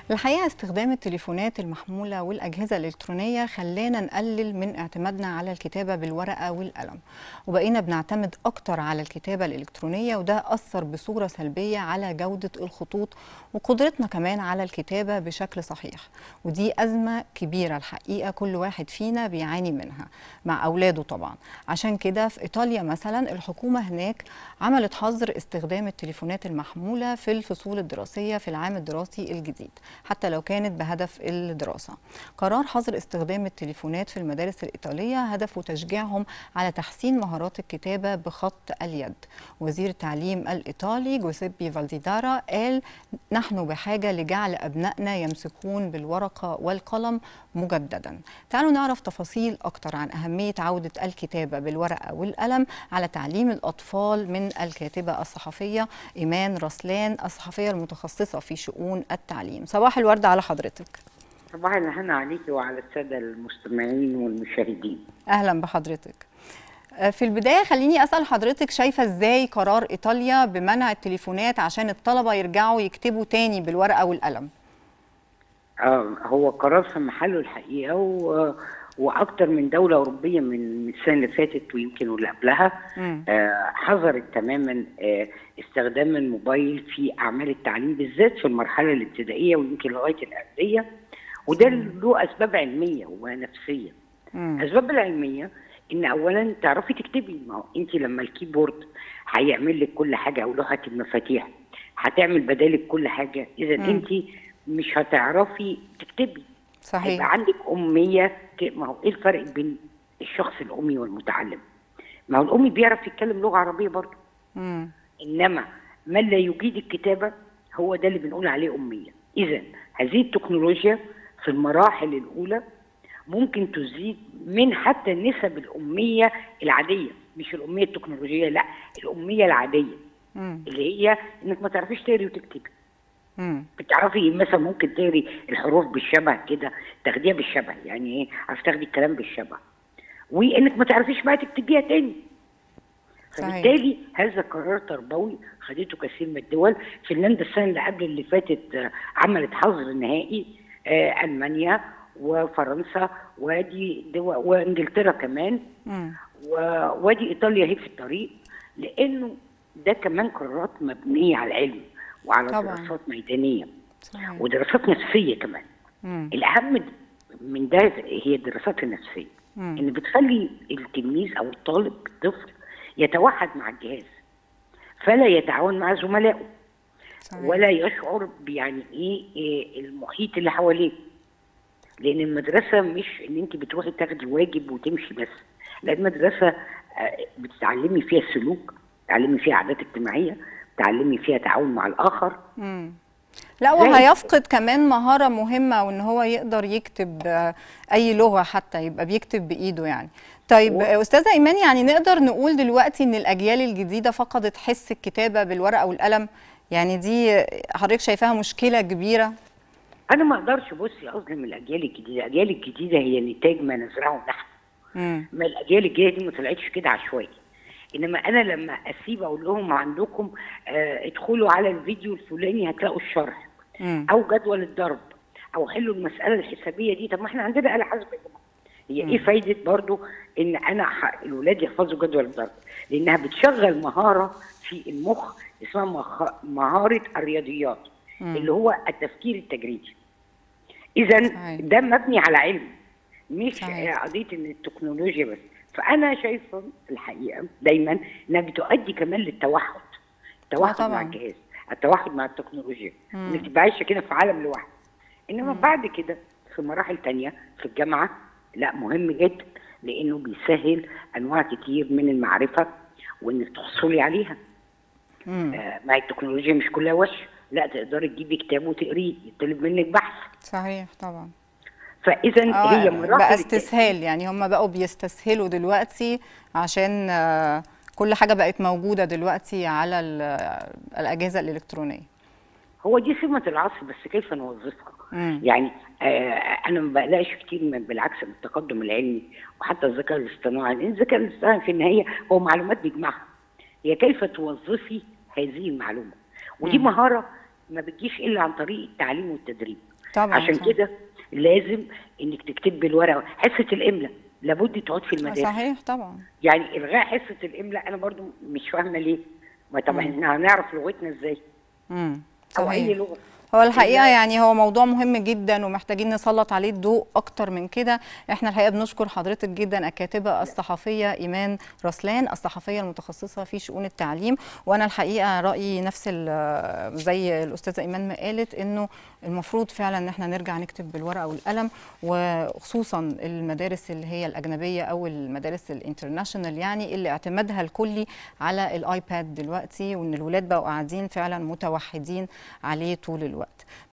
الحقيقة استخدام التليفونات المحمولة والأجهزة الإلكترونية خلانا نقلل من اعتمادنا على الكتابة بالورقة والقلم وبقينا بنعتمد أكتر على الكتابة الإلكترونية وده أثر بصورة سلبية على جودة الخطوط وقدرتنا كمان على الكتابة بشكل صحيح ودي أزمة كبيرة الحقيقة كل واحد فينا بيعاني منها مع أولاده طبعا عشان كده في إيطاليا مثلا الحكومة هناك عملت حظر استخدام التليفونات المحمولة في الفصول الدراسية في العام الدراسي الجديد حتى لو كانت بهدف الدراسة قرار حظر استخدام التليفونات في المدارس الإيطالية هدفه تشجيعهم على تحسين مهارات الكتابة بخط اليد وزير التعليم الإيطالي جوسيبي فالديدارا قال نحن بحاجة لجعل أبنائنا يمسكون بالورقة والقلم مجددا تعالوا نعرف تفاصيل أكتر عن أهمية عودة الكتابة بالورقة والقلم على تعليم الأطفال من الكاتبة الصحفية إيمان رسلان الصحفية المتخصصة في شؤون التعليم صباح الورد على حضرتك صباح الهنا عليكي وعلى السادة المستمعين والمشاهدين أهلا بحضرتك في البداية خليني أسأل حضرتك شايفة إزاي قرار إيطاليا بمنع التليفونات عشان الطلبة يرجعوا يكتبوا تاني بالورقة والقلم آه هو قرار في محله الحقيقة و... واكتر من دوله اوروبيه من السنه اللي فاتت ويمكن واللي قبلها آه حظرت تماما آه استخدام الموبايل في اعمال التعليم بالذات في المرحله الابتدائيه ويمكن لغايه الاعداديه وده له اسباب علميه ونفسيه الاسباب العلميه ان اولا تعرفي تكتبي ما هو انت لما الكيبورد هيعمل لك كل حاجه او لوحه المفاتيح هتعمل بدالك كل حاجه اذا انت مش هتعرفي تكتبي صحيح هيبقى عندك اميه ما هو ايه الفرق بين الشخص الامي والمتعلم؟ ما هو الامي بيعرف يتكلم لغه عربيه برضه. مم. انما من لا يجيد الكتابه هو ده اللي بنقول عليه اميه. اذا هذه التكنولوجيا في المراحل الاولى ممكن تزيد من حتى نسب الاميه العاديه مش الاميه التكنولوجيه لا الاميه العاديه مم. اللي هي انك ما تعرفيش تقري وتكتبي. مم. بتعرفي مثلا ممكن تقري الحروف بالشبه كده تاخديها بالشبه يعني ايه عارف تاخدي الكلام بالشبه وانك ما تعرفيش بقى تكتبيها تاني صحيح. فبالتالي هذا قرار تربوي خدته كثير من الدول فنلندا السنه اللي قبل اللي فاتت آه، عملت حظر نهائي آه، المانيا وفرنسا وادي دول وانجلترا كمان مم. ووادي ايطاليا هي في الطريق لانه ده كمان قرارات مبنيه على العلم وعلى طبعاً. دراسات ميدانيه صحيح ودراسات نفسيه كمان مم. الاهم من ده هي الدراسات النفسيه مم. ان بتخلي التلميذ او الطالب الطفل يتوحد مع الجهاز فلا يتعاون مع زملائه صحيح. ولا يشعر بيعني ايه إيه المحيط اللي حواليه لان المدرسه مش ان انت بتروحي تاخدي واجب وتمشي بس لا المدرسه آه، بتتعلمي فيها السلوك بتتعلمي فيها عادات اجتماعيه بتتعلمي فيها تعاون مع الاخر مم. لا وهيفقد كمان مهارة مهمة وان هو يقدر يكتب آه، اي لغة حتى يبقى بيكتب بايده يعني طيب و- آه، استاذة ايمان يعني نقدر نقول دلوقتي ان الاجيال الجديدة فقدت حس الكتابة بالورقة والقلم يعني دي آه، حضرتك شايفاها مشكلة كبيرة انا ما اقدرش بصي اظلم الاجيال الجديده الاجيال الجديده هي نتاج ما نزرعه نحن مم. ما الاجيال الجايه دي ما طلعتش كده عشوائي انما انا لما اسيب اقول لهم عندكم آه ادخلوا على الفيديو الفلاني هتلاقوا الشرح مم. او جدول الضرب او حلوا المساله الحسابيه دي طب ما احنا عندنا آلة حاسبه يا جماعه هي ايه فايده برضو ان انا ح- الولاد يحفظوا جدول الضرب لانها بتشغل مهاره في المخ اسمها مخ- مهاره الرياضيات اللي هو التفكير التجريدي اذا صحيح. ده مبني على علم مش صحيح. قضيه ان التكنولوجيا بس فانا شايفه الحقيقه دايما انها بتؤدي كمان للتوحد التوحد مع طبعاً. الجهاز التوحد مع التكنولوجيا انك تبقى عايشه كده في عالم لوحدك انما بعد كده في مراحل تانية في الجامعه لا مهم جدا لانه بيسهل انواع كتير من المعرفه وانك تحصلي عليها مم. آه مع التكنولوجيا مش كلها وش لا تقدري تجيبي كتاب وتقريه يطلب منك بحث صحيح طبعا فاذا هي اه مراحل بقى التأثير. استسهال يعني هم بقوا بيستسهلوا دلوقتي عشان آه، كل حاجة بقت موجودة دلوقتي على ال- الأجهزة الإلكترونية هو دي سمة العصر بس كيف نوظفها؟ مم. يعني آه انا ما بقلقش كتير من بالعكس من التقدم العلمي وحتى الذكاء الاصطناعي لان الذكاء الاصطناعي في النهايه هو معلومات بيجمعها هي كيف توظفي هذه المعلومه ودي مهاره ما بتجيش الا عن طريق التعليم والتدريب طبعا عشان صح. كده لازم انك تكتب بالورقه حصه الاملاء لابد تعود في المدارس صحيح طبعا يعني الغاء حصه الاملاء انا برضو مش فاهمه ليه ما طب احنا هنعرف لغتنا ازاي امم او اي صحيح لغه هو الحقيقه إلا- يعني هو موضوع مهم جدا ومحتاجين نسلط عليه الضوء اكتر من كده احنا الحقيقه بنشكر حضرتك جدا الكاتبه الصحفيه ايمان رسلان الصحفيه المتخصصه في شؤون التعليم وانا الحقيقه رايي نفس ال- زي الاستاذه ايمان ما قالت انه المفروض فعلا ان احنا نرجع نكتب بالورقه والقلم وخصوصا المدارس اللي هي الاجنبيه او المدارس الانترناشونال يعني اللي اعتمادها الكلي على الايباد دلوقتي وان الولاد بقوا قاعدين فعلا متوحدين عليه طول الوقت